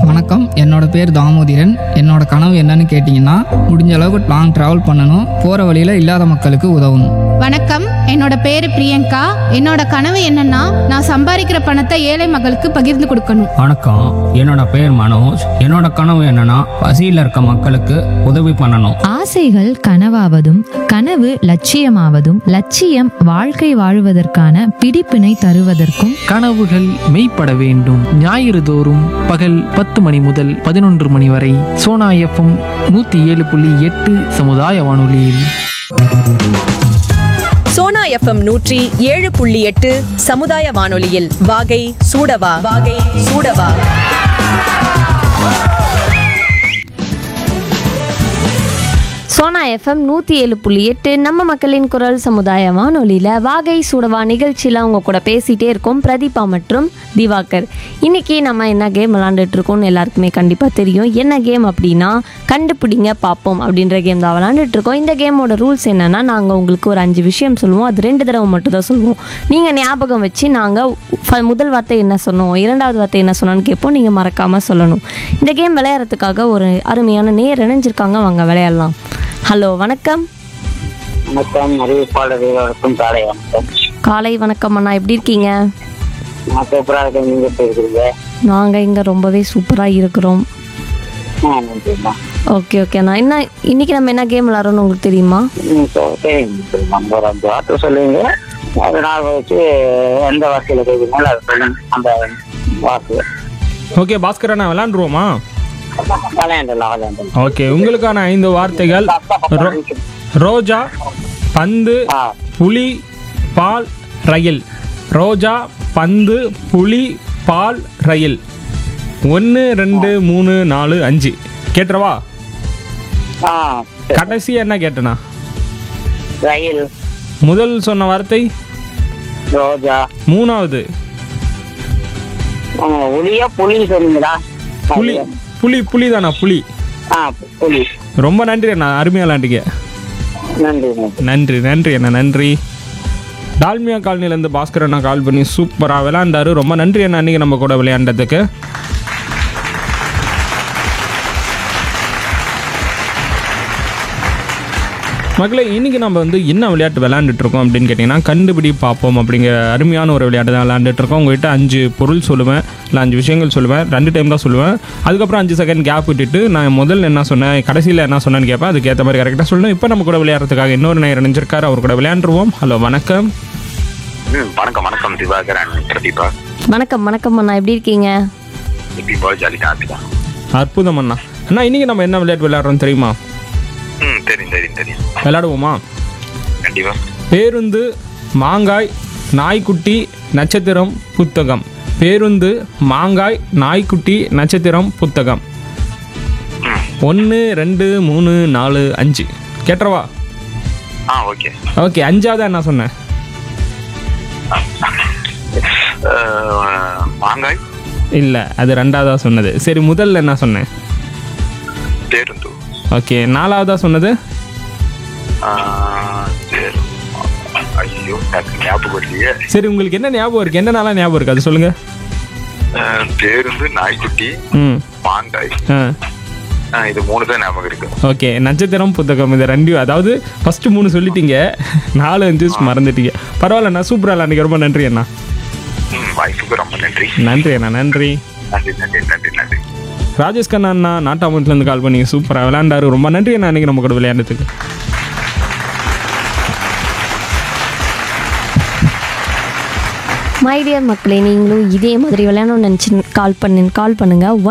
வணக்கம் என்னோட பேர் தாமோதிரன் என்னோட கனவு என்னன்னு கேட்டிங்கன்னா முடிஞ்ச அளவுக்கு லாங் ட்ராவல் பண்ணணும் போகிற வழியில் இல்லாத மக்களுக்கு உதவணும் வணக்கம் என்னோட பேரு பிரியங்கா என்னோட கனவு என்னன்னா நான் சம்பாதிக்கிற பணத்தை ஏழை மக்களுக்கு பகிர்ந்து கொடுக்கணும் வணக்கம் என்னோட பேர் மனோஜ் என்னோட கனவு என்னன்னா பசியில் இருக்க மக்களுக்கு உதவி பண்ணணும் ஆசைகள் கனவாவதும் கனவு லட்சியமாவதும் லட்சியம் வாழ்க்கை வாழுவதற்கான பிடிப்பினை தருவதற்கும் கனவுகள் மெய்ப்பட வேண்டும் ஞாயிறு தோறும் பகல் பத்து மணி முதல் பதினொன்று மணி வரை சோனா எஃப்எம் நூற்றி ஏழு புள்ளி எட்டு சமுதாய வானொலியில் சோனா எஃப்எம் நூற்றி ஏழு புள்ளி எட்டு சமுதாய வானொலியில் வாகை சூடவா வாகை சூடவா சோனா எஃப்எம் நூற்றி ஏழு புள்ளி எட்டு நம்ம மக்களின் குரல் சமுதாய வானொலியில் வாகை சூடவா நிகழ்ச்சியில் அவங்க கூட பேசிகிட்டே இருக்கோம் பிரதீபா மற்றும் திவாகர் இன்னைக்கு நம்ம என்ன கேம் விளாண்டுட்டு இருக்கோம்னு எல்லாருக்குமே கண்டிப்பாக தெரியும் என்ன கேம் அப்படின்னா கண்டுபிடிங்க பார்ப்போம் அப்படின்ற கேம் தான் விளாண்டுட்டு இருக்கோம் இந்த கேமோட ரூல்ஸ் என்னன்னா நாங்கள் உங்களுக்கு ஒரு அஞ்சு விஷயம் சொல்லுவோம் அது ரெண்டு தடவை மட்டும் தான் சொல்லுவோம் நீங்கள் ஞாபகம் வச்சு நாங்கள் முதல் வார்த்தை என்ன சொன்னோம் இரண்டாவது வார்த்தை என்ன சொன்னோன்னு கேட்போம் நீங்கள் மறக்காமல் சொல்லணும் இந்த கேம் விளையாடுறதுக்காக ஒரு அருமையான நேர் இணைஞ்சிருக்காங்க வாங்க விளையாடலாம் ஹலோ வணக்கம் வணக்கம் அறிவிப்பாளர்களுக்கும் காலை வணக்கம் காலை வணக்கம் அண்ணா எப்படி இருக்கீங்க நான் சூப்பரா இருக்கேன் நீங்க எப்படி இருக்கிறீங்க நாங்கள் இங்கே ரொம்பவே சூப்பராக இருக்கிறோம் ஆ, நன்றிம்மா ஓகே ஓகே அண்ணா என்ன இன்னைக்கு நம்ம என்ன கேம் விளாட்றோம்னு உங்களுக்கு தெரியுமா ம், சோ, சரிங்க சரிம்மா. ஒரு அஞ்சு வார்த்தை சொல்லுவீங்க அது நாள் வச்சு எந்த வார்த்தையில கேட்குறீங்களோ அதை சொல்லுங்க அந்த வார்த்தை ஓகே பாஸ்கர் அண்ணா விளாண்டுருவோமா விளையாண்டலாம் விளையாண்டலாம் ஓகே உங்களுக்கான ஐந்து வார்த்தைகள் ரோ- ரோஜா பந்து ஆ புலி பால் ரயில் ரோஜா பந்து புலி பால் ரயில் ஒன்று ரெண்டு மூணு நாலு அஞ்சு கேட்டுறவா ஆ சரி. கடைசி என்ன கேட்டனா ரயில் முதல் சொன்ன வார்த்தை ரோஜா மூணாவது ஆ, ஒளியா புலி சொன்னீங்களா புலி புலி புலி தானா புலி ஆ புலி ரொம்ப நன்றி அண்ணா அருமையாக விளாண்டுங்க நன்றி நன்றி நன்றி நன்றி அண்ணா நன்றி டால்மியா காலனிலேருந்து பாஸ்கர் அண்ணா கால் பண்ணி சூப்பராக விளையாண்டாரு ரொம்ப நன்றி அண்ணா அன்றைக்கி நம்ம கூட விளையாண்டதுக்கு மக்களே இன்னைக்கு நம்ம வந்து என்ன விளையாட்டு விளையாண்டுட்டு இருக்கோம் அப்படின்னு கேட்டிங்கன்னா கண்டுபிடி பார்ப்போம் அப்படிங்கிற அருமையான ஒரு விளையாட்டு தான் விளையாண்டுட்டு இருக்கோம் உங்ககிட்ட அஞ்சு பொருள் சொல்லுவேன் இல்லை அஞ்சு விஷயங்கள் சொல்லுவேன் ரெண்டு டைம் தான் சொல்லுவேன் அதுக்கப்புறம் அஞ்சு செகண்ட் கேப் விட்டுட்டு நான் முதல்ல என்ன சொன்னேன் கடைசியில் என்ன சொன்னேன்னு கேட்பேன் அதுக்கேற்ற மாதிரி கரெக்டாக சொல்லணும் இப்போ நம்ம கூட விளையாடுறதுக்காக இன்னொரு நேரம் இணைஞ்சிருக்காரு அவர் கூட விளையாண்டுருவோம் ஹலோ வணக்கம் ம் வணக்கம் வணக்கம் திவாகர் அண்ட் பிரதீபா வணக்கம் வணக்கம் அண்ணா எப்படி இருக்கீங்க எப்படி போய் ஜாலி ஹாப்பி தான் அற்புதம் அண்ணா அண்ணா இன்னைக்கு நம்ம என்ன விளையாட்டு விளையாடுறோம் தெரியுமா ம் தெரியும் தெரியும் தெரியும் விளையாடுவோமா கண்டிப்பா பேருந்து மாங்காய் நாய்க்குட்டி நட்சத்திரம் புத்தகம் பேருந்து மாங்காய் நாய்க்குட்டி நட்சத்திரம் புத்தகம் ஒன்று ரெண்டு மூணு நாலு அஞ்சு கேட்டுறவா ஆ ஓகே ஓகே அஞ்சாவது என்ன சொன்னேன் மாங்காய் இல்லை அது ரெண்டாவதா சொன்னது சரி முதல்ல என்ன சொன்னேன் பேருந்து ஓகே நாலாவதா சொன்னது ஆ, சரி. ஐயோ எனக்கு ஞாபகம் இல்லையே சரி உங்களுக்கு என்ன ஞாபகம் இருக்கு என்ன நாளா ஞாபகம் இருக்கு அது சொல்லுங்க ஆ, பேருந்து நாய்க்குட்டி ம் மாங்காய் ஆ ஆ, இது மூணு தான் ஞாபகம் இருக்கு ஓகே நட்சத்திரம் புத்தகம் இது ரெண்டு அதாவது ஃபர்ஸ்ட் மூணு சொல்லிட்டீங்க நாலு அஞ்சு மறந்துட்டீங்க பரவாயில்ல அண்ணா சூப்பரா அன்னைக்கு ரொம்ப நன்றி அண்ணா ம் வாய்ப்புக்கு ரொம்ப நன்றி நன்றி அண்ணா நன்றி நன்றி நன்றி நன்றி நன்றி ராஜேஷ் கண்ணா அண்ணா நாட்டாமத்துலேருந்து கால் பண்ணி சூப்பராக விளையாண்டாரு ரொம்ப நன்றி அண்ணா அன்னைக்கு நம்ம கூட விளையாண்டதுக்கு மைடியர் மக்களே நீங்களும் இதே மாதிரி விளையாடணும்னு நினச்சி கால் பண்ணு கால் பண்ணுங்கள்